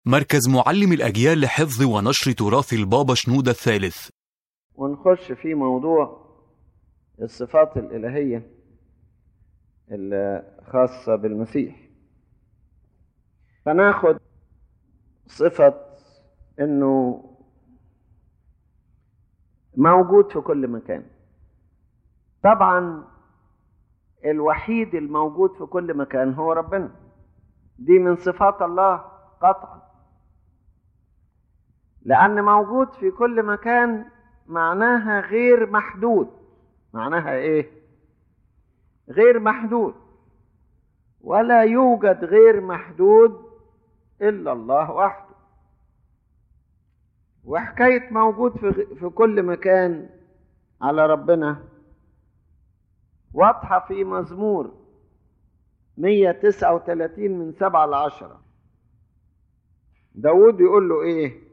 مركز معلم الأجيال لحفظ ونشر تراث البابا شنودة الثالث ونخش في موضوع الصفات الإلهية الخاصة بالمسيح فناخد صفة انه موجود في كل مكان طبعا الوحيد الموجود في كل مكان هو ربنا دي من صفات الله قطعا لأن موجود في كل مكان معناها غير محدود معناها ايه غير محدود ولا يوجد غير محدود الا الله وحده وحكايه موجود في في كل مكان على ربنا واضحه في مزمور 139 من 7 ل 10 داود يقول له ايه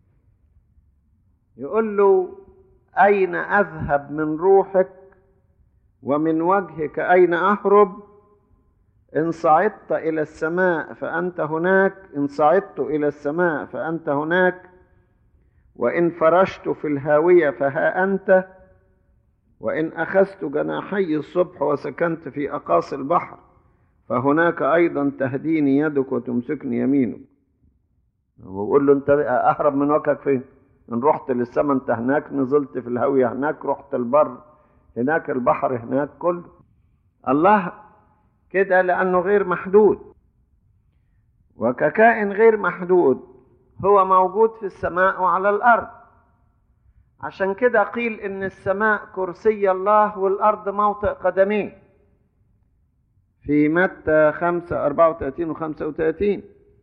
يقول له أين أذهب من روحك ومن وجهك أين أهرب إن صعدت إلى السماء فأنت هناك إن صعدت إلى السماء فأنت هناك وإن فرشت في الهاوية فها أنت وإن أخذت جناحي الصبح وسكنت في أقاصي البحر فهناك أيضا تهديني يدك وتمسكني يمينك ويقول له أنت أهرب من وجهك فين؟ ان رحت للسماء انت هناك نزلت في الهوية هناك رحت البر هناك البحر هناك كله الله كده لأنه غير محدود وككائن غير محدود هو موجود في السماء وعلى الأرض عشان كده قيل إن السماء كرسي الله والأرض موطئ قدميه في متى خمسة أربعة وثلاثين وخمسة وثلاثين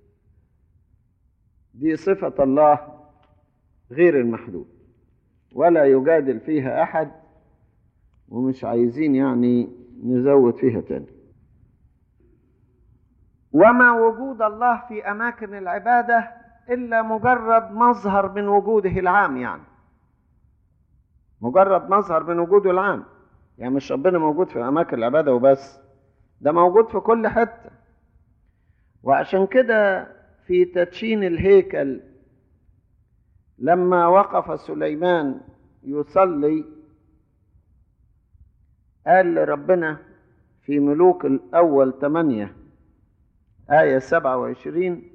دي صفة الله غير المحدود ولا يجادل فيها احد ومش عايزين يعني نزود فيها تاني وما وجود الله في اماكن العباده الا مجرد مظهر من وجوده العام يعني مجرد مظهر من وجوده العام يعني مش ربنا موجود في اماكن العباده وبس ده موجود في كل حته وعشان كده في تدشين الهيكل لما وقف سليمان يصلي قال لربنا في ملوك الأول ثمانية آية سبعة وعشرين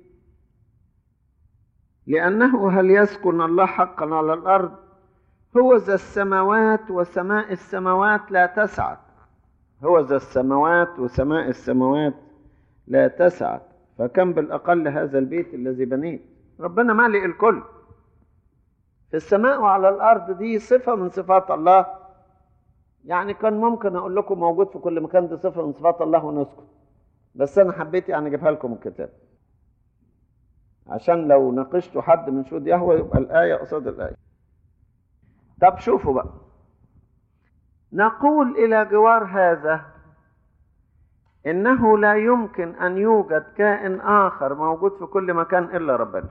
لأنه هل يسكن الله حقا على الأرض هو ذا السماوات وسماء السماوات لا تسعك هو ذا السماوات وسماء السماوات لا تسعك فكم بالأقل هذا البيت الذي بنيت ربنا مالئ الكل في السماء وعلى الأرض دي صفة من صفات الله يعني كان ممكن أقول لكم موجود في كل مكان دي صفة من صفات الله ونسكت بس أنا حبيت يعني أجيبها لكم الكتاب عشان لو ناقشتوا حد من شهود يهوى يبقى الآية قصاد الآية طب شوفوا بقى نقول إلى جوار هذا إنه لا يمكن أن يوجد كائن آخر موجود في كل مكان إلا ربنا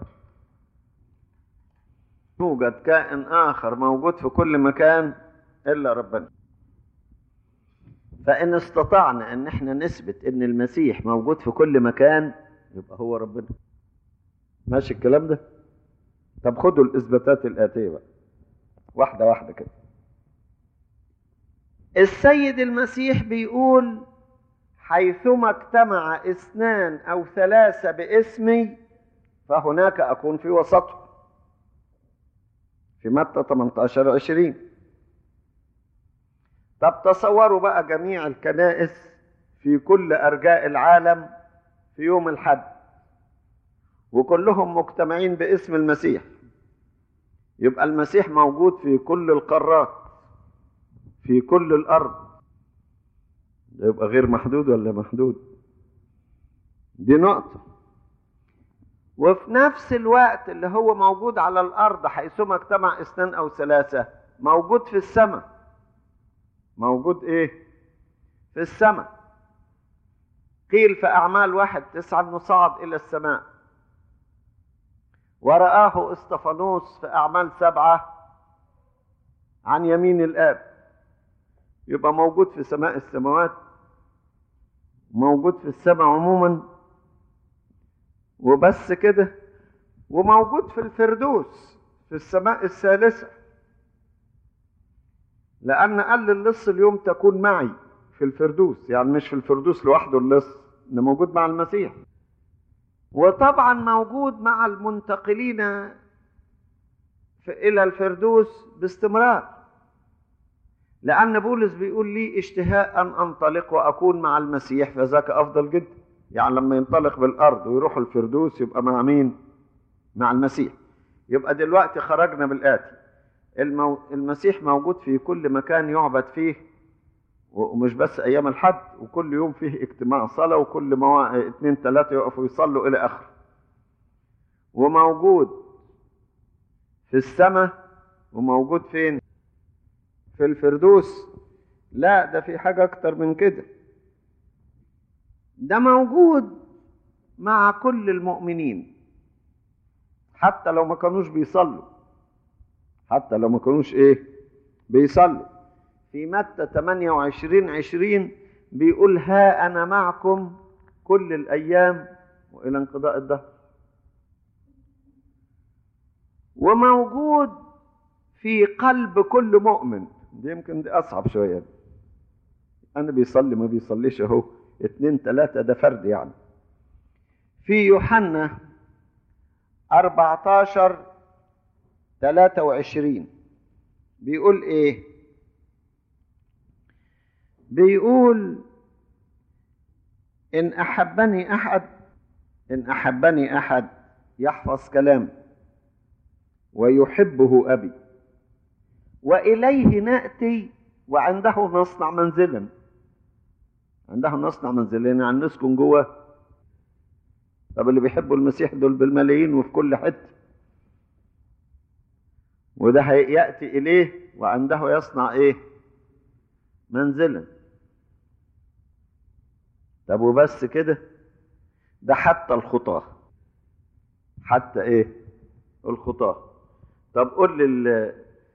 يوجد كائن آخر موجود في كل مكان إلا ربنا فإن استطعنا أن احنا نثبت أن المسيح موجود في كل مكان يبقى هو ربنا ماشي الكلام ده طب خدوا الإثباتات الآتية بقى واحدة واحدة كده السيد المسيح بيقول حيثما اجتمع اثنان أو ثلاثة باسمي فهناك أكون في وسطهم في متى 18 20 طب تصوروا بقى جميع الكنائس في كل أرجاء العالم في يوم الحد وكلهم مجتمعين باسم المسيح يبقى المسيح موجود في كل القارات في كل الأرض يبقى غير محدود ولا محدود دي نقطة وفي نفس الوقت اللي هو موجود على الأرض حيثما اجتمع اثنان أو ثلاثة موجود في السماء موجود إيه؟ في السماء قيل في أعمال واحد تسعة أنه صعد إلى السماء ورآه استفانوس في أعمال سبعة عن يمين الآب يبقى موجود في سماء السماوات موجود في السماء عموما وبس كده وموجود في الفردوس في السماء الثالثة لأن قال للص اليوم تكون معي في الفردوس يعني مش في الفردوس لوحده اللص ده موجود مع المسيح وطبعا موجود مع المنتقلين في إلى الفردوس باستمرار لأن بولس بيقول لي اشتهاء أن أنطلق وأكون مع المسيح فذاك أفضل جدا يعني لما ينطلق بالأرض ويروح الفردوس يبقى مع مين؟ مع المسيح يبقى دلوقتي خرجنا بالآتي المو... المسيح موجود في كل مكان يعبد فيه ومش بس أيام الحد وكل يوم فيه اجتماع صلاة وكل موا... اتنين تلاتة يقفوا يصلوا إلى آخره وموجود في السماء وموجود فين؟ في الفردوس لا ده في حاجة أكتر من كده ده موجود مع كل المؤمنين حتى لو ما كانوش بيصلوا حتى لو ما كانوش ايه بيصلوا في متى 28 20 بيقول ها أنا معكم كل الأيام وإلى انقضاء الدهر وموجود في قلب كل مؤمن دي يمكن دي أصعب شوية أنا بيصلي ما بيصليش أهو اتنين تلاتة ده فرد يعني في يوحنا 14 23 بيقول ايه بيقول ان احبني احد ان احبني احد يحفظ كلامي ويحبه ابي واليه ناتي وعنده نصنع منزلا عنده نصنع منزلا يعني نسكن جواه طب اللي بيحبوا المسيح دول بالملايين وفي كل حته وده ياتي اليه وعنده يصنع ايه منزلا طب وبس كده ده حتى الخطاه حتى ايه الخطاه طب قول لي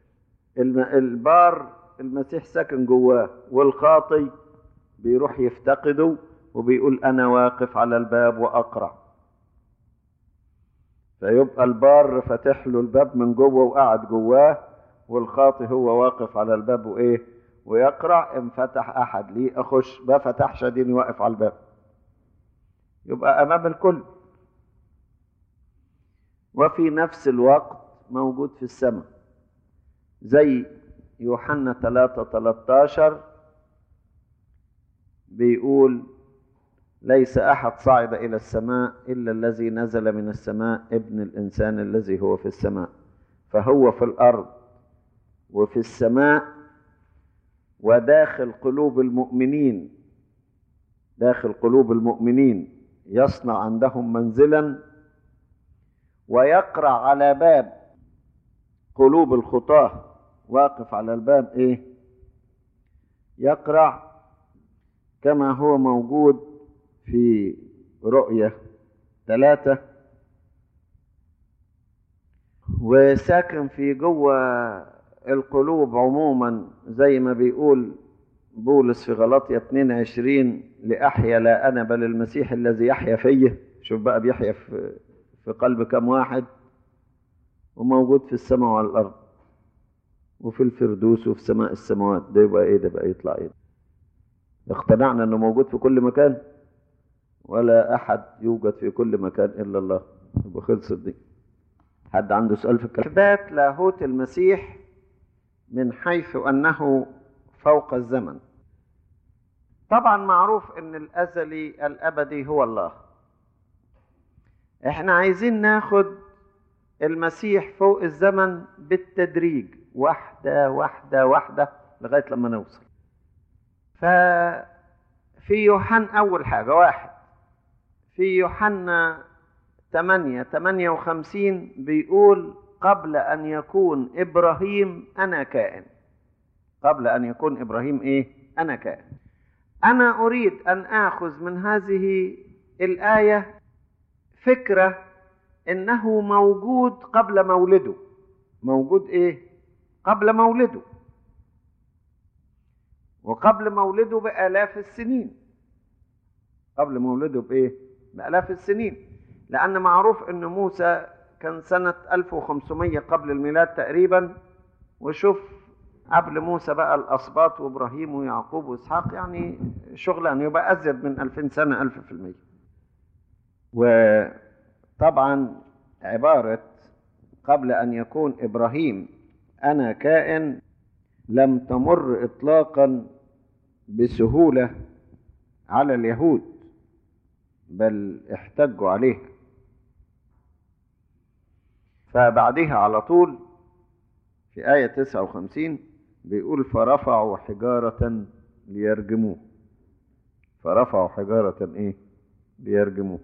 البار المسيح ساكن جواه والخاطي بيروح يفتقده وبيقول انا واقف على الباب واقرع فيبقى البار فاتح له الباب من جوه وقعد جواه والخاطي هو واقف على الباب وايه ويقرع ان فتح احد لي اخش ما فتحش اديني واقف على الباب يبقى امام الكل وفي نفس الوقت موجود في السماء زي يوحنا 3 13 بيقول ليس احد صعد الى السماء الا الذي نزل من السماء ابن الانسان الذي هو في السماء فهو في الارض وفي السماء وداخل قلوب المؤمنين داخل قلوب المؤمنين يصنع عندهم منزلا ويقرع على باب قلوب الخطاه واقف على الباب ايه يقرع كما هو موجود في رؤية ثلاثة وساكن في جوه القلوب عموما زي ما بيقول بولس في غلطية 22 لأحيا لا أنا بل المسيح الذي يحيا فيه شوف بقى بيحيا في, في قلب كم واحد وموجود في السماء وعلى الأرض وفي الفردوس وفي سماء السماوات ده يبقى ايه ده بقى يطلع ايه اقتنعنا انه موجود في كل مكان ولا احد يوجد في كل مكان الا الله يبقى خلصت دي حد عنده سؤال في الكلام اثبات لاهوت المسيح من حيث انه فوق الزمن طبعا معروف ان الازلي الابدي هو الله احنا عايزين ناخد المسيح فوق الزمن بالتدريج واحده واحده واحده لغايه لما نوصل ففي يوحنا اول حاجه واحد في يوحنا 8 58 بيقول قبل أن يكون إبراهيم أنا كائن قبل أن يكون إبراهيم إيه أنا كائن أنا أريد أن آخذ من هذه الآية فكرة إنه موجود قبل مولده موجود إيه قبل مولده وقبل مولده بآلاف السنين قبل مولده بإيه بآلاف السنين لأن معروف أن موسى كان سنة 1500 قبل الميلاد تقريبا وشوف قبل موسى بقى الأسباط وإبراهيم ويعقوب وإسحاق يعني شغلان يبقى أزيد من 2000 سنة 1000 في المية وطبعا عبارة قبل أن يكون إبراهيم أنا كائن لم تمر إطلاقا بسهولة على اليهود بل احتجوا عليها فبعدها على طول في آية 59 بيقول فرفعوا حجارة ليرجموه فرفعوا حجارة ايه ليرجموه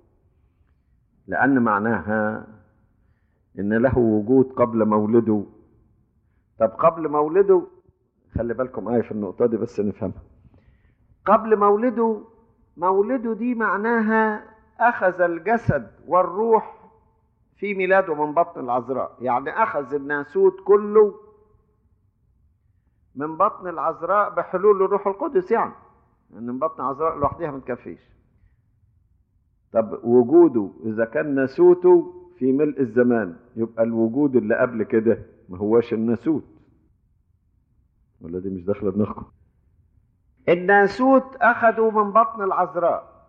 لأن معناها إن له وجود قبل مولده طب قبل مولده خلي بالكم آية في النقطة دي بس نفهمها قبل مولده مولده دي معناها أخذ الجسد والروح في ميلاده من بطن العذراء يعني أخذ الناسوت كله من بطن العذراء بحلول الروح القدس يعني يعني من بطن العذراء لوحدها ما تكفيش طب وجوده إذا كان ناسوته في ملء الزمان يبقى الوجود اللي قبل كده ما هواش الناسوت ولا دي مش داخله دماغكم الناسوت أخذوا من بطن العذراء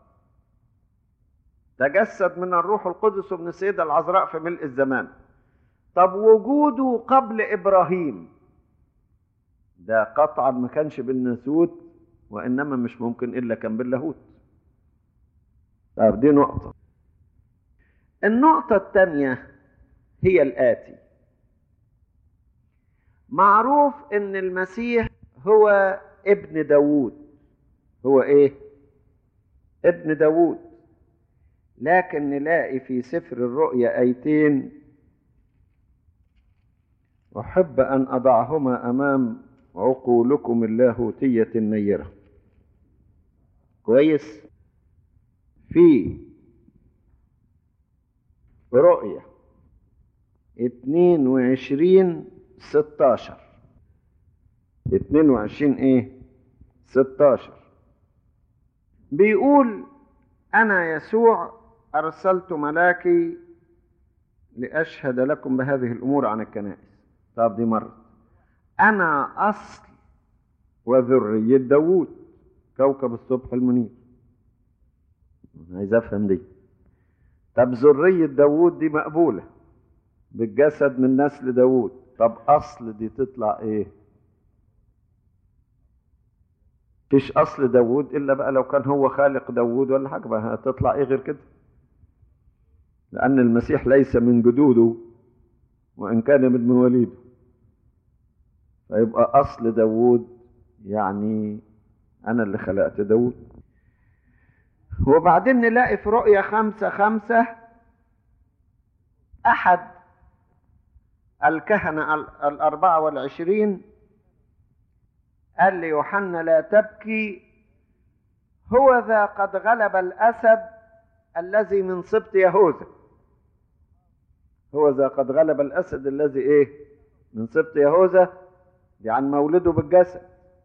تجسد من الروح القدس ومن السيدة العذراء في ملء الزمان طب وجوده قبل إبراهيم ده قطعا ما كانش بالناسوت وإنما مش ممكن إلا كان باللاهوت طب دي نقطة النقطة الثانية هي الآتي معروف إن المسيح هو ابن داوود هو إيه؟ ابن داوود لكن نلاقي في سفر الرؤيا آيتين أحب أن أضعهما أمام عقولكم اللاهوتية النيرة كويس في رؤيا اتنين وعشرين ستاشر اتنين وعشرين ايه ستاشر بيقول أنا يسوع أرسلت ملاكي لأشهد لكم بهذه الأمور عن الكنائس طب دي مرة أنا أصل وذرية داوود كوكب الصبح المنير عايز أفهم دي طب ذرية داوود دي مقبولة بالجسد من نسل داوود طب أصل دي تطلع إيه فيش أصل داوود إلا بقى لو كان هو خالق داوود ولا حاجة بقى هتطلع إيه غير كده لأن المسيح ليس من جدوده وإن كان من مواليده فيبقى أصل داوود يعني أنا اللي خلقت داوود وبعدين نلاقي في رؤية خمسة خمسة أحد الكهنة الأربعة والعشرين قال ليوحنا لا تبكي هو ذا قد غلب الأسد الذي من سبط يهوذا هو ذا قد غلب الأسد الذي إيه من سبط يهوذا دي عن مولده بالجسد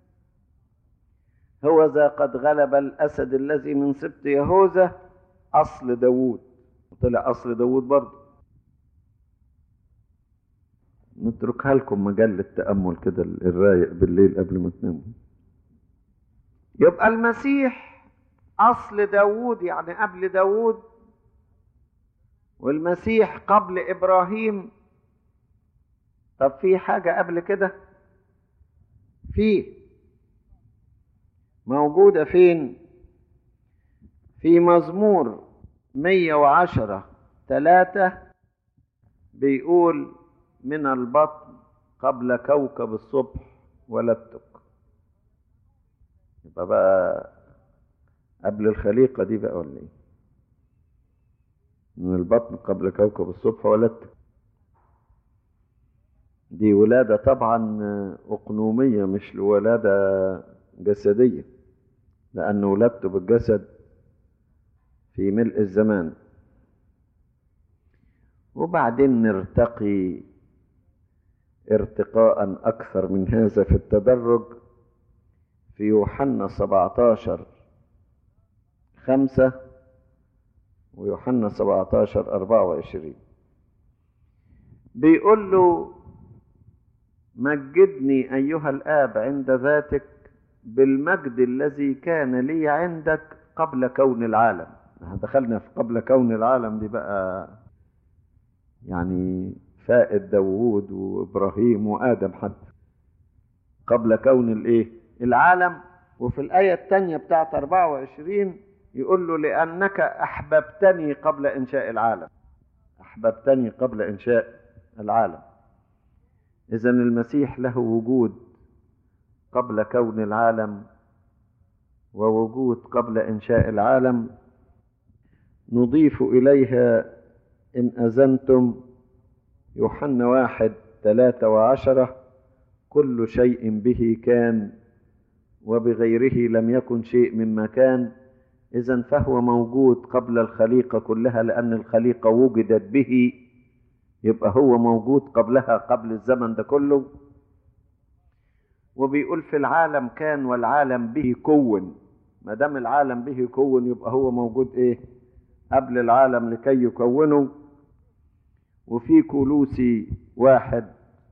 هو ذا قد غلب الأسد الذي من سبط يهوذا أصل داوود طلع أصل داوود برضه نتركها لكم مجال للتأمل كده الرايق بالليل قبل ما تناموا يبقى المسيح أصل داوود يعني قبل داوود والمسيح قبل إبراهيم طب في حاجة قبل كده في موجودة فين في مزمور مية وعشرة ثلاثة بيقول من البطن قبل كوكب الصبح ولدتك يبقى بقى قبل الخليقة دي بقى ولا ايه من البطن قبل كوكب الصبح ولدتك دي ولادة طبعا أقنومية مش ولادة جسدية لأن ولدت بالجسد في ملء الزمان وبعدين نرتقي ارتقاء أكثر من هذا في التدرج في يوحنا 17 خمسة ويوحنا 17 24 بيقول له مجدني أيها الآب عند ذاتك بالمجد الذي كان لي عندك قبل كون العالم دخلنا في قبل كون العالم دي بقى يعني فائد داوود وإبراهيم وآدم حتى قبل كون الإيه العالم وفي الآية الثانية بتاعت 24 يقول له لأنك أحببتني قبل إنشاء العالم أحببتني قبل إنشاء العالم إذا المسيح له وجود قبل كون العالم ووجود قبل إنشاء العالم نضيف إليها إن أذنتم يوحنا واحد ثلاثة وعشرة كل شيء به كان وبغيره لم يكن شيء مما كان إذا فهو موجود قبل الخليقة كلها لأن الخليقة وجدت به يبقى هو موجود قبلها قبل الزمن ده كله وبيقول في العالم كان والعالم به كون ما دام العالم به كون يبقى هو موجود ايه قبل العالم لكي يكونه وفي كولوسي واحد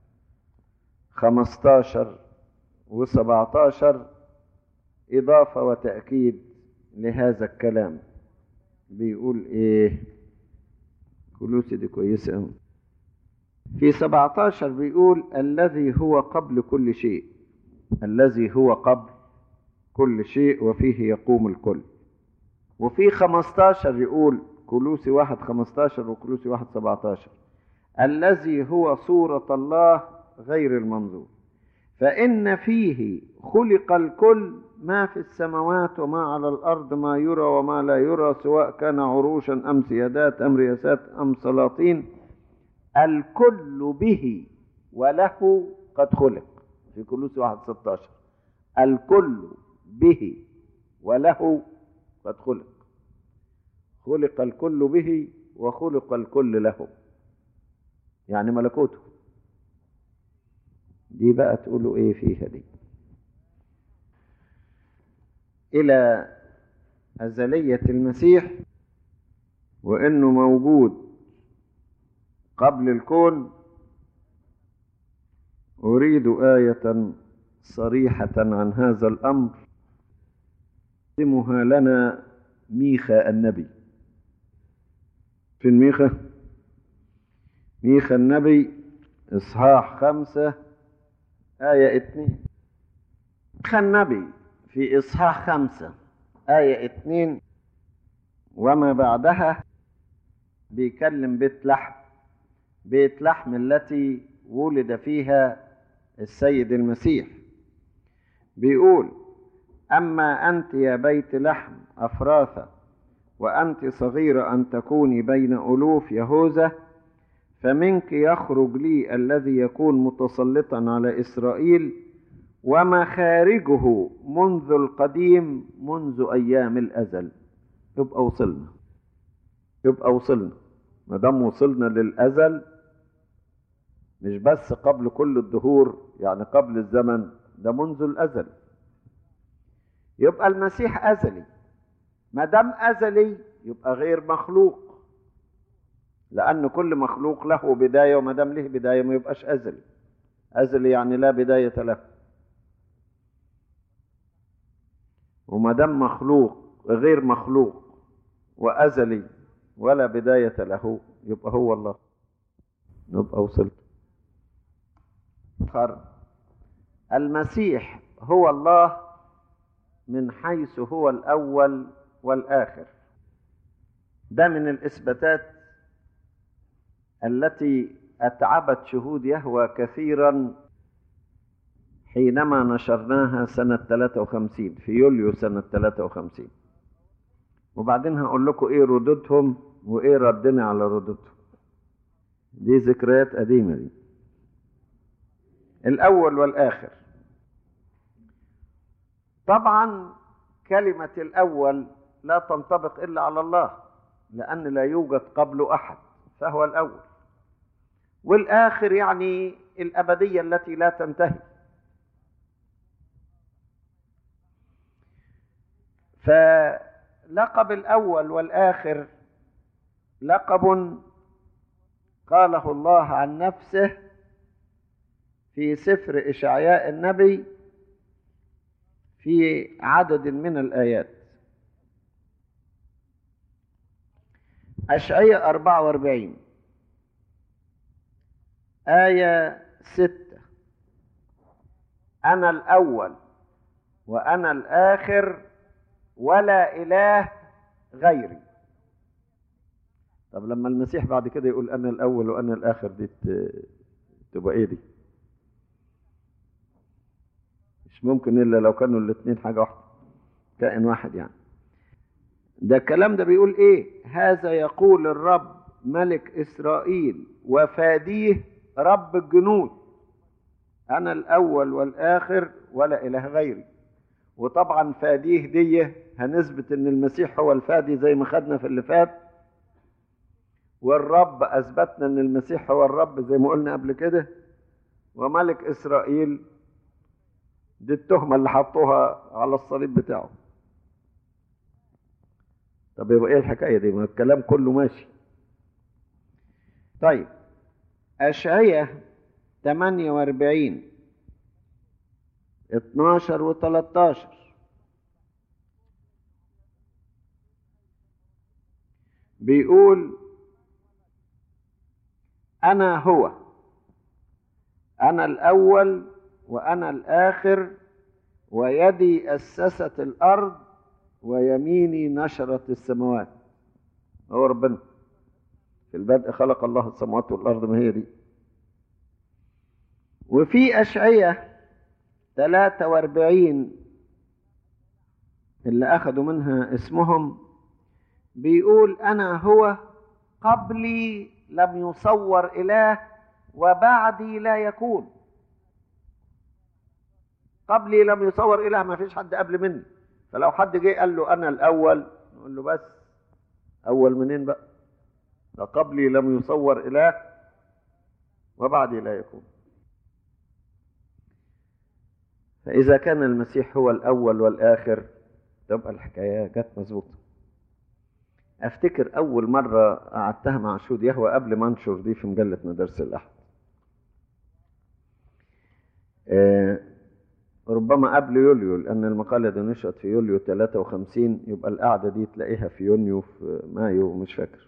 خمستاشر وسبعتاشر إضافة وتأكيد لهذا الكلام بيقول إيه كولوسي دي كويسة أوي في 17 بيقول الذي هو قبل كل شيء الذي هو قبل كل شيء وفيه يقوم الكل وفي 15 يقول كلوسي واحد 15 وكلوسي واحد 17 الذي هو صورة الله غير المنظور فإن فيه خلق الكل ما في السماوات وما على الأرض ما يرى وما لا يرى سواء كان عروشا أم سيادات أم رياسات أم سلاطين الكل به وله قد خلق في كلوسي واحد 16 الكل به وله قد خلق خلق الكل به وخلق الكل له يعني ملكوته دي بقى تقولوا ايه فيها دي الى ازليه المسيح وانه موجود قبل الكون اريد ايه صريحه عن هذا الامر يقدمها لنا ميخا النبي في ميخا ميخا النبي اصحاح خمسه آية اتنين ميخا النبي في إصحاح خمسة آية اتنين وما بعدها بيكلم بيت لحم بيت لحم التي ولد فيها السيد المسيح بيقول أما أنت يا بيت لحم أفراثة وأنت صغيرة أن تكوني بين ألوف يهوذا فمنك يخرج لي الذي يكون متسلطا على إسرائيل ومخارجه منذ القديم منذ أيام الأزل يبقى وصلنا يبقى وصلنا ما دام وصلنا للأزل مش بس قبل كل الدهور يعني قبل الزمن ده منذ الأزل يبقى المسيح أزلي ما دام أزلي يبقى غير مخلوق لأن كل مخلوق له بداية وما دام له بداية ما يبقاش أزلي أزلي يعني لا بداية له وما دام مخلوق غير مخلوق وأزلي ولا بداية له يبقى هو الله نبقى وصلت خر المسيح هو الله من حيث هو الأول والآخر ده من الإثباتات التي أتعبت شهود يهوى كثيرا حينما نشرناها سنة 53 في يوليو سنة 53 وبعدين هقول لكم ايه ردودهم وايه ردنا على ردودهم دي ذكريات قديمة دي الأول والآخر طبعا كلمة الأول لا تنطبق إلا على الله لأن لا يوجد قبله أحد فهو الأول والآخر يعني الأبدية التي لا تنتهي فلقب الأول والآخر لقب قاله الله عن نفسه في سفر إشعياء النبي في عدد من الآيات أشعياء 44 آية ستة أنا الأول وأنا الآخر ولا إله غيري طب لما المسيح بعد كده يقول أنا الأول وأنا الآخر دي تبقى إيه دي مش ممكن إلا لو كانوا الاثنين حاجة واحدة كائن واحد يعني ده الكلام ده بيقول إيه هذا يقول الرب ملك إسرائيل وفاديه رب الجنود أنا الأول والآخر ولا إله غيري وطبعا فاديه دي هنثبت ان المسيح هو الفادي زي ما خدنا في اللي فات والرب اثبتنا ان المسيح هو الرب زي ما قلنا قبل كده وملك اسرائيل دي التهمة اللي حطوها على الصليب بتاعه طب يبقى ايه الحكاية دي ما الكلام كله ماشي طيب أشعية 48 12 و 13 بيقول أنا هو أنا الأول وأنا الآخر ويدي أسست الأرض ويميني نشرت السماوات هو ربنا في البدء خلق الله السماوات والأرض ما هي دي وفي أشعية 43 اللي أخذوا منها اسمهم بيقول أنا هو قبلي لم يصور إله وبعدي لا يكون قبلي لم يصور إله ما فيش حد قبل مني فلو حد جه قال له أنا الأول نقول له بس أول منين بقى ده قبلي لم يصور إله وبعدي لا يكون فإذا كان المسيح هو الأول والآخر تبقى الحكاية جت مظبوطة أفتكر أول مرة قعدتها مع شهود يهوى قبل ما أنشر دي في مجلة مدارس الأحد آه ربما قبل يوليو لأن المقالة دي نشأت في يوليو 53 يبقى القعدة دي تلاقيها في يونيو في مايو مش فاكر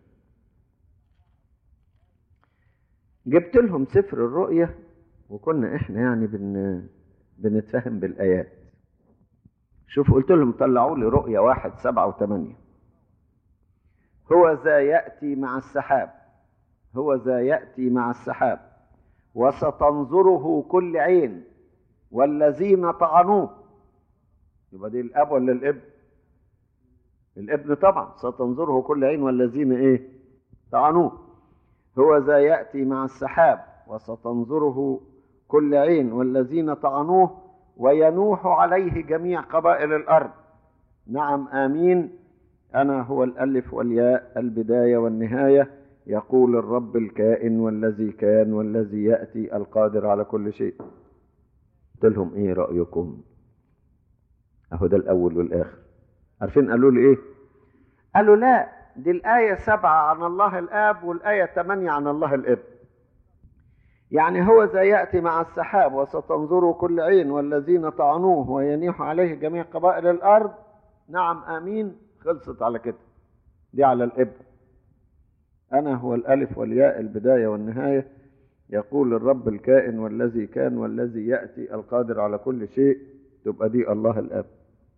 جبت لهم سفر الرؤية وكنا احنا يعني بن بنتفهم بالآيات شوف قلت لهم طلعوا لي رؤية واحد سبعة وثمانية هو ذا يأتي مع السحاب هو ذا يأتي مع السحاب وستنظره كل عين والذين طعنوه يبقى دي الأب ولا الابن الابن طبعا ستنظره كل عين والذين ايه طعنوه هو ذا يأتي مع السحاب وستنظره كل عين والذين طعنوه وينوح عليه جميع قبائل الأرض نعم آمين أنا هو الألف والياء البداية والنهاية يقول الرب الكائن والذي كان والذي يأتي القادر على كل شيء قلت لهم ايه رأيكم اهو ده الأول والآخر عارفين قالوا لي ايه قالوا لا دي الآية سبعة عن الله الآب والآية ثمانية عن الله الابن يعني هو ذا يأتي مع السحاب وستنظر كل عين والذين طعنوه وينيح عليه جميع قبائل الأرض نعم آمين خلصت على كده دي على الابن أنا هو الألف والياء البداية والنهاية يقول الرب الكائن والذي كان والذي يأتي القادر على كل شيء تبقى دي الله الأب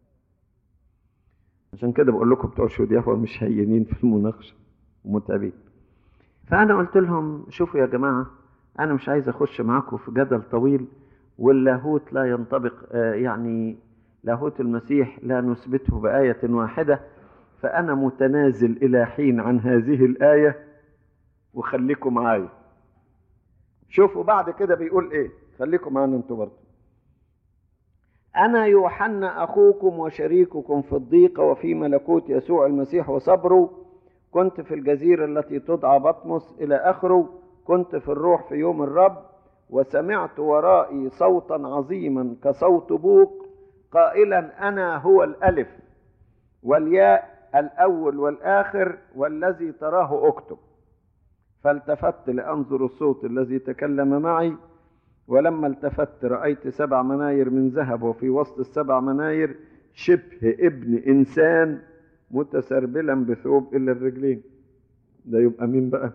عشان كده بقول لكم بتوع شهود يهوى مش هينين في المناقشة ومتعبين فأنا قلت لهم شوفوا يا جماعة أنا مش عايز أخش معاكم في جدل طويل واللاهوت لا ينطبق يعني لاهوت المسيح لا نثبته بآية واحدة فأنا متنازل إلى حين عن هذه الآية وخليكم معايا شوفوا بعد كده بيقول إيه خليكم معانا أنتوا برضه أنا يوحنا أخوكم وشريككم في الضيقة وفي ملكوت يسوع المسيح وصبره كنت في الجزيرة التي تدعى بطمس إلى آخره كنت في الروح في يوم الرب وسمعت ورائي صوتا عظيما كصوت بوق قائلا أنا هو الألف والياء الأول والآخر والذي تراه أكتب فالتفت لأنظر الصوت الذي تكلم معي ولما التفت رأيت سبع مناير من ذهب وفي وسط السبع مناير شبه ابن إنسان متسربلا بثوب إلى الرجلين ده يبقى مين بقى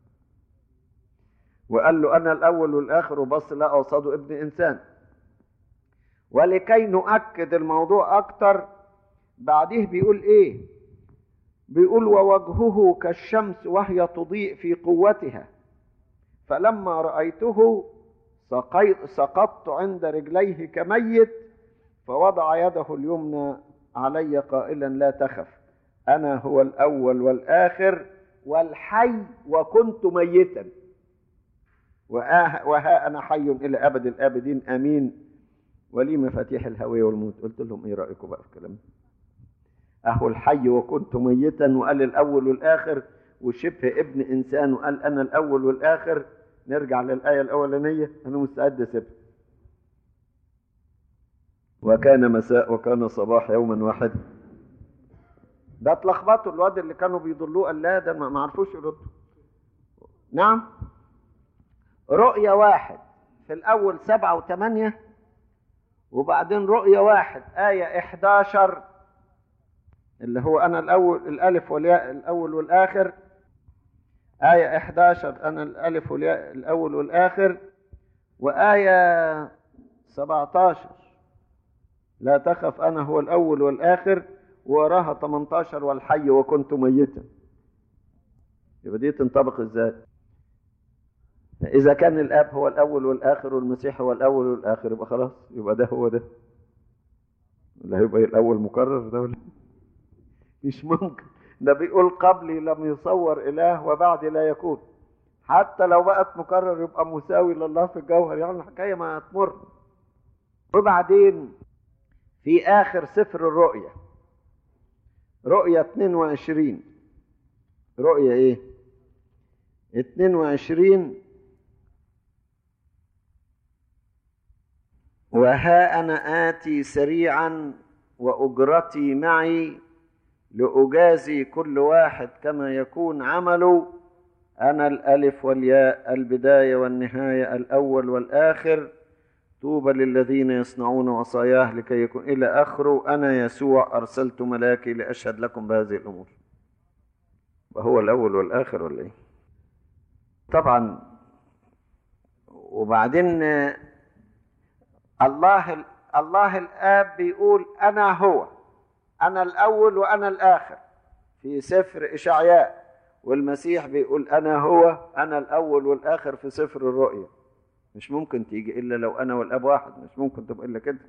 وقال له أنا الأول والآخر وبص لا قصاده ابن إنسان ولكي نؤكد الموضوع أكتر بعديه بيقول إيه بيقول ووجهه كالشمس وهي تضيء في قوتها فلما رأيته سقطت عند رجليه كميت فوضع يده اليمنى علي قائلا لا تخف أنا هو الأول والآخر والحي وكنت ميتا وها أنا حي إلى أبد الآبدين أمين ولي مفاتيح الهوية والموت قلت لهم إيه رأيكم بقى في كلامي أهو الحي وكنت ميتا وقال الأول والآخر وشبه ابن إنسان وقال أنا الأول والآخر نرجع للآية الأولانية أنا مستعد أسيبها وكان مساء وكان صباح يوما واحد ده اتلخبطوا الواد اللي كانوا بيضلوه قال لا ده ما عرفوش يردوا نعم رؤية واحد في الأول سبعة وثمانية وبعدين رؤية واحد آية 11 اللي هو أنا الأول الألف والياء الأول والآخر آية 11 أنا الألف والياء الأول والآخر وآية 17 لا تخف أنا هو الأول والآخر وراها 18 والحي وكنت ميتا يبقى دي تنطبق ازاي إذا كان الآب هو الأول والآخر والمسيح هو الأول والآخر يبقى خلاص يبقى ده هو ده ولا هيبقى الأول مكرر ده ولا مش ممكن ده بيقول قبلي لم يصور إله وبعدي لا يكون حتى لو بقت مكرر يبقى مساوي لله في الجوهر يعني الحكاية ما تمر وبعدين في آخر سفر الرؤية رؤية 22 رؤية إيه 22 وها أنا آتي سريعا وأجرتي معي لأجازي كل واحد كما يكون عمله أنا الألف والياء البداية والنهاية الأول والآخر طوبى للذين يصنعون وصاياه لكي يكون إلى آخره أنا يسوع أرسلت ملاكي لأشهد لكم بهذه الأمور وهو الأول والآخر ولا إيه؟ طبعا وبعدين الله الله الآب بيقول أنا هو أنا الأول وأنا الآخر في سفر إشعياء والمسيح بيقول أنا هو أنا الأول والآخر في سفر الرؤيا مش ممكن تيجي إلا لو أنا والأب واحد مش ممكن تبقى إلا كده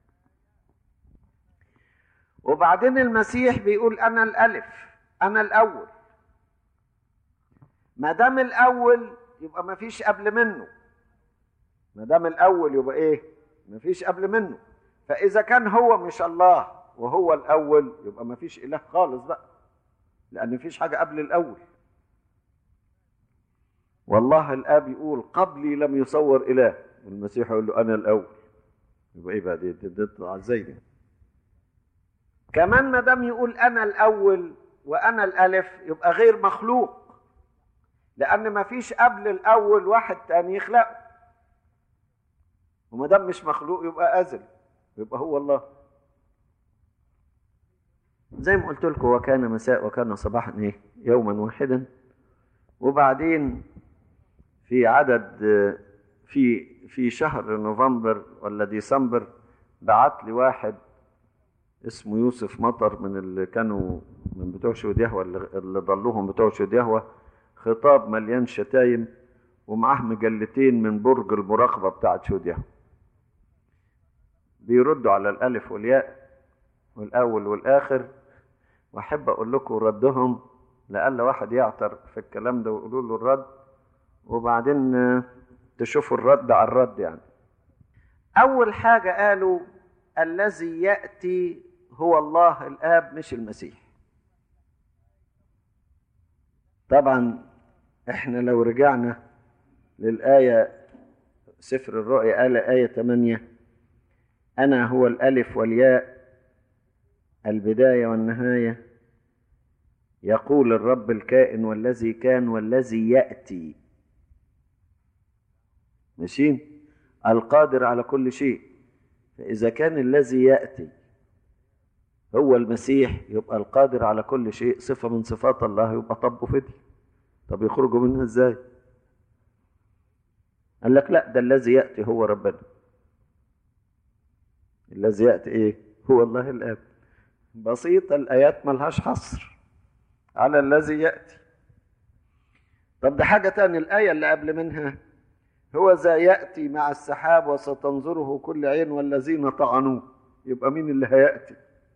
وبعدين المسيح بيقول أنا الألف أنا الأول ما دام الأول يبقى ما فيش قبل منه ما دام الأول يبقى إيه ما فيش قبل منه فإذا كان هو مش الله وهو الأول يبقى ما فيش إله خالص بقى لأن ما فيش حاجة قبل الأول والله الآب يقول قبلي لم يصور إله والمسيح يقول له أنا الأول يبقى إيه بقى دي تطلع ازاي دي كمان ما دام يقول أنا الأول وأنا الألف يبقى غير مخلوق لأن ما فيش قبل الأول واحد تاني يخلقه وما دام مش مخلوق يبقى أزل يبقى هو الله زي ما قلت لكم وكان مساء وكان صباحا ايه يوما واحدا وبعدين في عدد في في شهر نوفمبر ولا ديسمبر بعت لي واحد اسمه يوسف مطر من اللي كانوا من بتوع شهود يهوى اللي ضلوهم بتوع شهود يهوى خطاب مليان شتايم ومعاه مجلتين من برج المراقبة بتاعت شهود يهوى بيردوا على الألف والياء والأول والآخر وأحب أقول لكم ردهم لألا واحد يعتر في الكلام ده ويقولوا له الرد وبعدين تشوفوا الرد على الرد يعني أول حاجة قالوا الذي يأتي هو الله الآب مش المسيح طبعا احنا لو رجعنا للآية سفر الرؤيا قال آية 8 أنا هو الألف والياء البداية والنهاية يقول الرب الكائن والذي كان والذي يأتي ماشي القادر على كل شيء فإذا كان الذي يأتي هو المسيح يبقى القادر على كل شيء صفة من صفات الله يبقى طب فدي طب يخرجوا منها ازاي قال لك لا ده الذي يأتي هو ربنا الذي يأتي ايه هو الله الآب بسيطة الآيات ملهاش حصر على الذي يأتي طب ده حاجة تاني الآية اللي قبل منها هو ذا يأتي مع السحاب وستنظره كل عين والذين طعنوه يبقى مين اللي هيأتي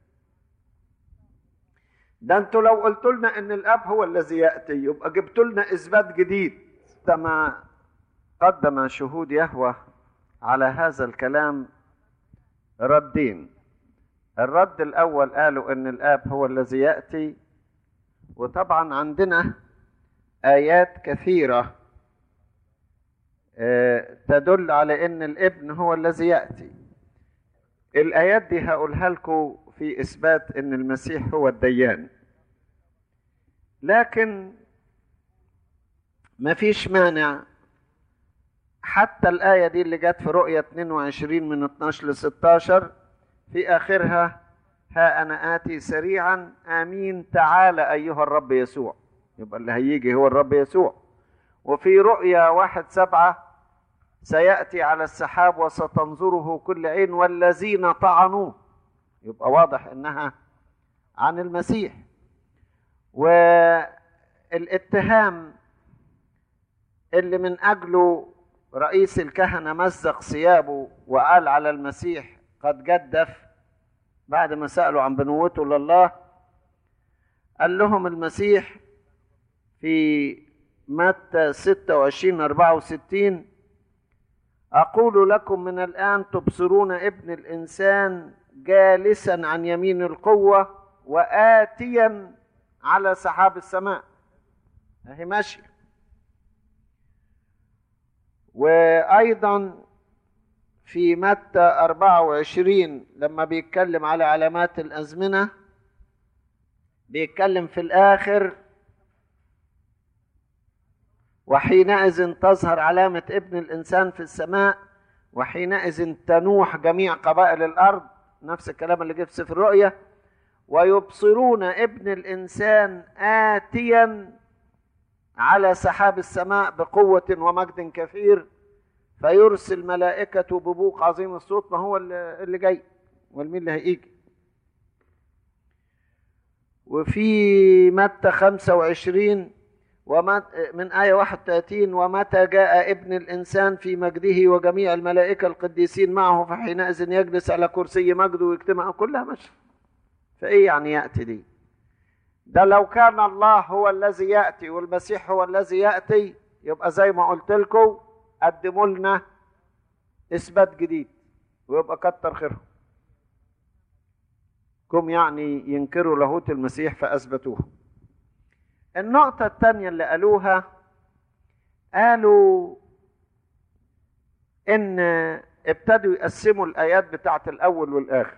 ده انتوا لو قلت لنا ان الاب هو الذي ياتي يبقى جبت لنا اثبات جديد كما قدم شهود يهوه على هذا الكلام ردين الرد الاول قالوا ان الاب هو الذي ياتي وطبعا عندنا ايات كثيره تدل على ان الابن هو الذي ياتي الايات دي هقولها لكم في اثبات ان المسيح هو الديان لكن ما فيش مانع حتى الآية دي اللي جت في رؤية 22 من 12 ل 16 في آخرها ها أنا آتي سريعا آمين تعالى أيها الرب يسوع يبقى اللي هيجي هو الرب يسوع وفي رؤيا واحد سبعة سيأتي على السحاب وستنظره كل عين والذين طعنوه يبقى واضح انها عن المسيح والاتهام اللي من اجله رئيس الكهنه مزق ثيابه وقال على المسيح قد جدف بعد ما سالوا عن بنوته لله قال لهم المسيح في متى 26 64 أقول لكم من الآن تبصرون ابن الإنسان جالسا عن يمين القوة وآتيا على سحاب السماء أهي ماشية وأيضا في متى 24 لما بيتكلم على علامات الأزمنة بيتكلم في الآخر وحينئذ تظهر علامة ابن الإنسان في السماء وحينئذ تنوح جميع قبائل الأرض نفس الكلام اللي جه في سفر الرؤيا ويبصرون ابن الإنسان آتيا على سحاب السماء بقوة ومجد كثير فيرسل ملائكة ببوق عظيم الصوت ما هو اللي جاي والمين اللي هيجي وفي متى 25 ومت من آية 31 ومتى جاء ابن الإنسان في مجده وجميع الملائكة القديسين معه فحينئذ يجلس على كرسي مجده ويجتمع كلها ماشية فإيه يعني يأتي دي ده لو كان الله هو الذي يأتي والمسيح هو الذي يأتي يبقى زي ما قلت لكم قدموا لنا إثبات جديد ويبقى كتر خيرهم كم يعني ينكروا لاهوت المسيح فأثبتوه النقطة الثانية اللي قالوها قالوا إن ابتدوا يقسموا الآيات بتاعت الأول والآخر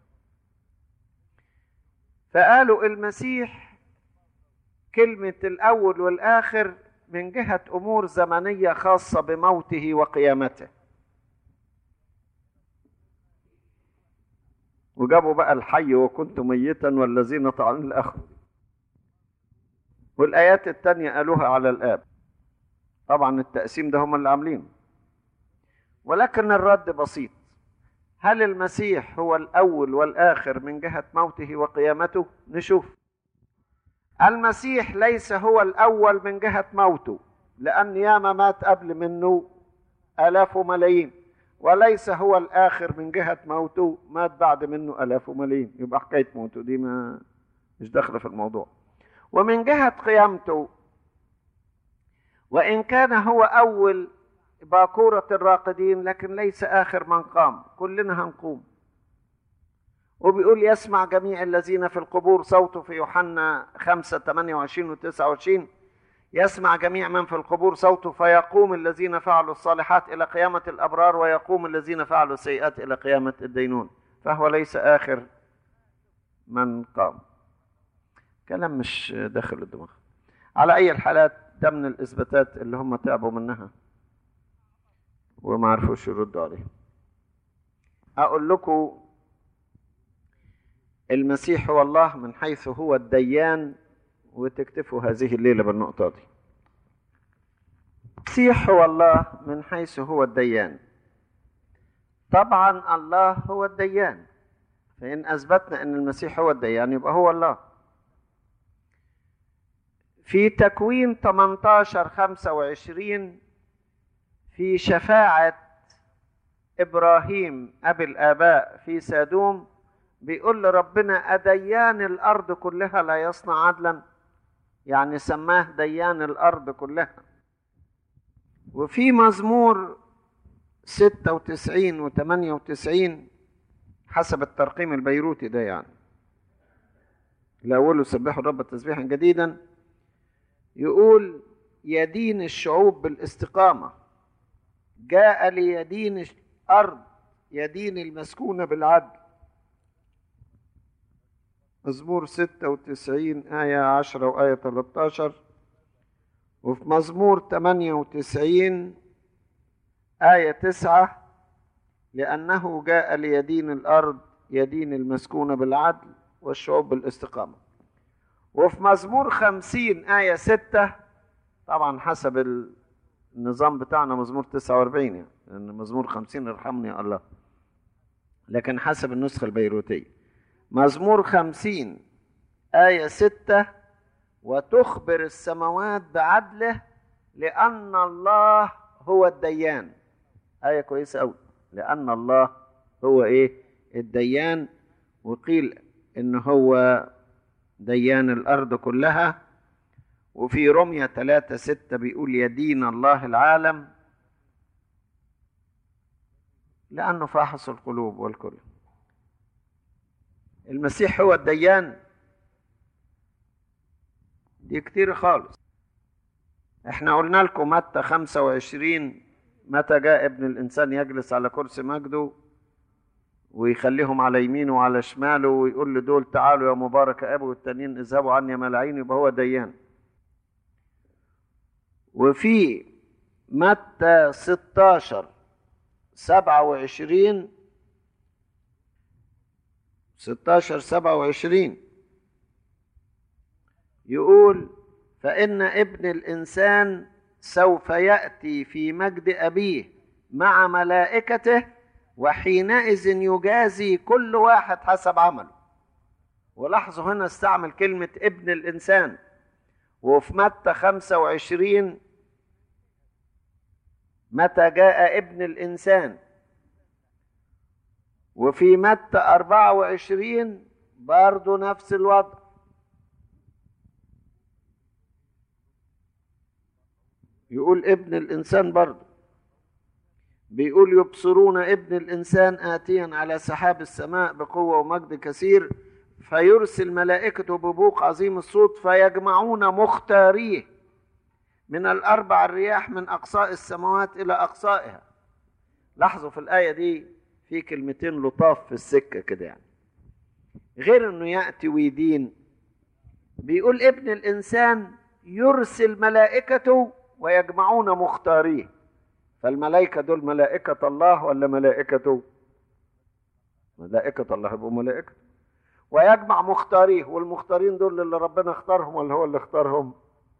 فقالوا المسيح كلمة الأول والآخر من جهة أمور زمنية خاصة بموته وقيامته وجابوا بقى الحي وكنت ميتا والذين طعنوا الآخر والآيات التانية قالوها على الآب طبعا التقسيم ده هم اللي عاملينه ولكن الرد بسيط هل المسيح هو الأول والآخر من جهة موته وقيامته نشوف المسيح ليس هو الأول من جهة موته لأن ياما مات قبل منه آلاف وملايين وليس هو الآخر من جهة موته مات بعد منه آلاف وملايين يبقى حكاية موته دي ما مش داخلة في الموضوع ومن جهة قيامته وإن كان هو أول باكورة الراقدين لكن ليس آخر من قام كلنا هنقوم وبيقول يسمع جميع الذين في القبور صوته في يوحنا 5 28 و 29 يسمع جميع من في القبور صوته فيقوم الذين فعلوا الصالحات إلى قيامة الأبرار ويقوم الذين فعلوا السيئات إلى قيامة الدينون فهو ليس آخر من قام كلام مش داخل الدماغ على اي الحالات ده من الاثباتات اللي هم تعبوا منها وما عرفوش يردوا عليها اقول لكم المسيح هو الله من حيث هو الديان وتكتفوا هذه الليله بالنقطه دي المسيح هو الله من حيث هو الديان طبعا الله هو الديان فإن أثبتنا أن المسيح هو الديان يبقى هو الله في تكوين 18 25 في شفاعة إبراهيم أبي الآباء في سادوم بيقول لربنا أديان الأرض كلها لا يصنع عدلا يعني سماه ديان الأرض كلها وفي مزمور 96 و 98 حسب الترقيم البيروتي ده يعني الأول سبحوا الرب تسبيحا جديدا يقول يدين الشعوب بالاستقامة جاء ليدين الأرض يدين المسكونة بالعدل مزمور 96 آية 10 وآية 13 وفي مزمور 98 آية 9 لأنه جاء ليدين الأرض يدين المسكونة بالعدل والشعوب بالاستقامة وفي مزمور 50 آية 6 طبعا حسب النظام بتاعنا مزمور 49 يعني لأن مزمور 50 ارحمني يا الله لكن حسب النسخة البيروتية مزمور 50 آية 6 وتخبر السماوات بعدله لأن الله هو الديان آية كويسة أوي لأن الله هو إيه الديان وقيل إن هو ديان الأرض كلها وفي رمية ثلاثة ستة بيقول يدين الله العالم لأنه فاحص القلوب والكل المسيح هو الديان دي كتير خالص احنا قلنا لكم متى 25 متى جاء ابن الانسان يجلس على كرسي مجده ويخليهم على يمينه وعلى شماله ويقول لدول تعالوا يا مبارك ابي والتانيين اذهبوا عني يا ملاعين يبقى هو ديان وفي متى 16 27 16 27 يقول فإن ابن الإنسان سوف يأتي في مجد أبيه مع ملائكته وحينئذ يجازي كل واحد حسب عمله ولاحظوا هنا استعمل كلمة ابن الإنسان وفي متى 25 متى جاء ابن الإنسان وفي متى 24 برضه نفس الوضع يقول ابن الإنسان برضه بيقول يبصرون ابن الإنسان آتيا على سحاب السماء بقوة ومجد كثير فيرسل ملائكته ببوق عظيم الصوت فيجمعون مختاريه من الأربع الرياح من أقصاء السماوات إلى أقصائها لاحظوا في الآية دي في كلمتين لطاف في السكة كده يعني غير أنه يأتي ويدين بيقول ابن الإنسان يرسل ملائكته ويجمعون مختاريه فالملائكة دول ملائكة الله ولا ملائكته ملائكة الله يبقوا ملائكة ويجمع مختاريه والمختارين دول اللي ربنا اختارهم ولا هو اللي اختارهم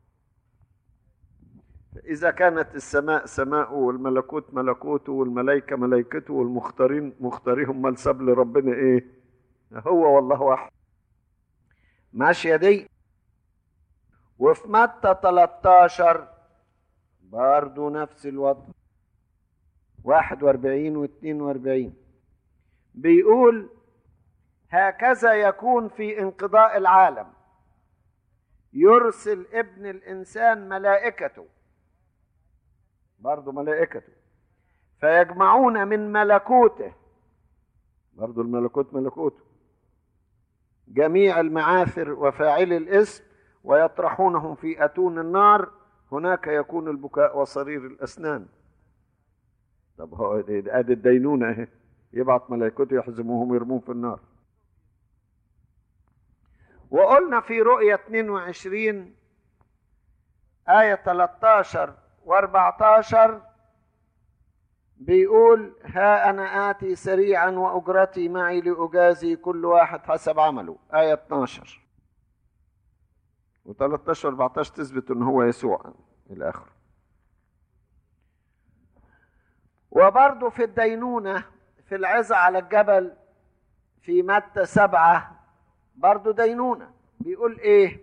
إذا كانت السماء سماءه والملكوت ملكوته والملائكة ملائكته والمختارين مختاريهم ما ساب لربنا إيه؟ هو والله واحد. ماشية دي وفي متى 13 برضه نفس الوضع 41 و 42 بيقول هكذا يكون في انقضاء العالم يرسل ابن الإنسان ملائكته برضه ملائكته فيجمعون من ملكوته برضه الملكوت ملكوته جميع المعاثر وفاعلي الاسم ويطرحونهم في أتون النار هناك يكون البكاء وصرير الأسنان طب هو ادي الدينونة اهي يبعث ملائكته يحزموهم ويرموهم في النار وقلنا في رؤية 22 آية 13 و14 بيقول ها أنا آتي سريعا وأجرتي معي لأجازي كل واحد حسب عمله آية 12 و13 و14 تثبت أن هو يسوع إلى آخره وبرضه في الدينونة في العظة على الجبل في متى سبعة برضه دينونة بيقول إيه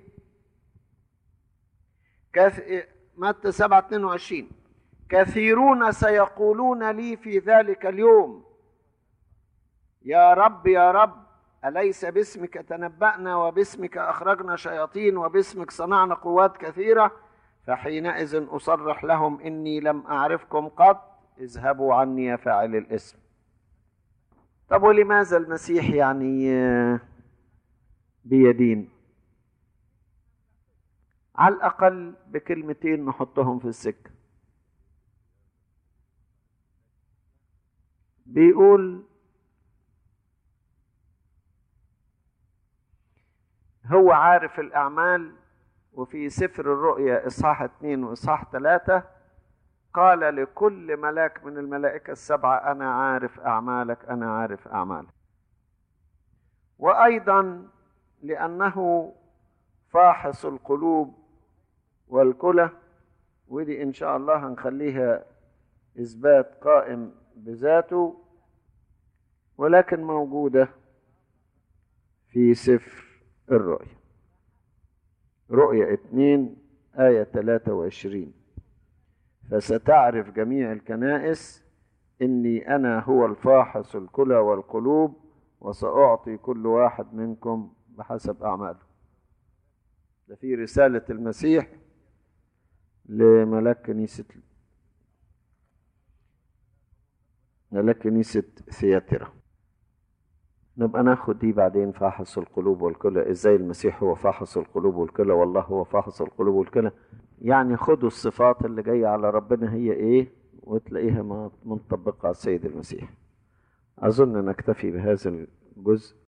كث... متى سبعة 22 كثيرون سيقولون لي في ذلك اليوم يا رب يا رب أليس باسمك تنبأنا وباسمك أخرجنا شياطين وباسمك صنعنا قوات كثيرة فحينئذ أصرح لهم إني لم أعرفكم قط اذهبوا عني يا فاعل الاسم طب ولماذا المسيح يعني بيدين على الأقل بكلمتين نحطهم في السكة بيقول هو عارف الأعمال وفي سفر الرؤيا إصحاح اتنين وإصحاح ثلاثة قال لكل ملاك من الملائكة السبعة أنا عارف أعمالك أنا عارف أعمالك وأيضا لأنه فاحص القلوب والكلى ودي إن شاء الله هنخليها إثبات قائم بذاته ولكن موجودة في سفر الرؤيا رؤيا اتنين آية 23 فستعرف جميع الكنائس إني أنا هو الفاحص الكلى والقلوب وسأعطي كل واحد منكم بحسب أعماله ده في رسالة المسيح لملاك كنيسة ملاك كنيسة ثياترا نبقى ناخد دي بعدين فاحص القلوب والكلى ازاي المسيح هو فاحص القلوب والكلى والله هو فاحص القلوب والكلى يعني خدوا الصفات اللي جاية على ربنا هي ايه وتلاقيها منطبقة على السيد المسيح أظن نكتفي بهذا الجزء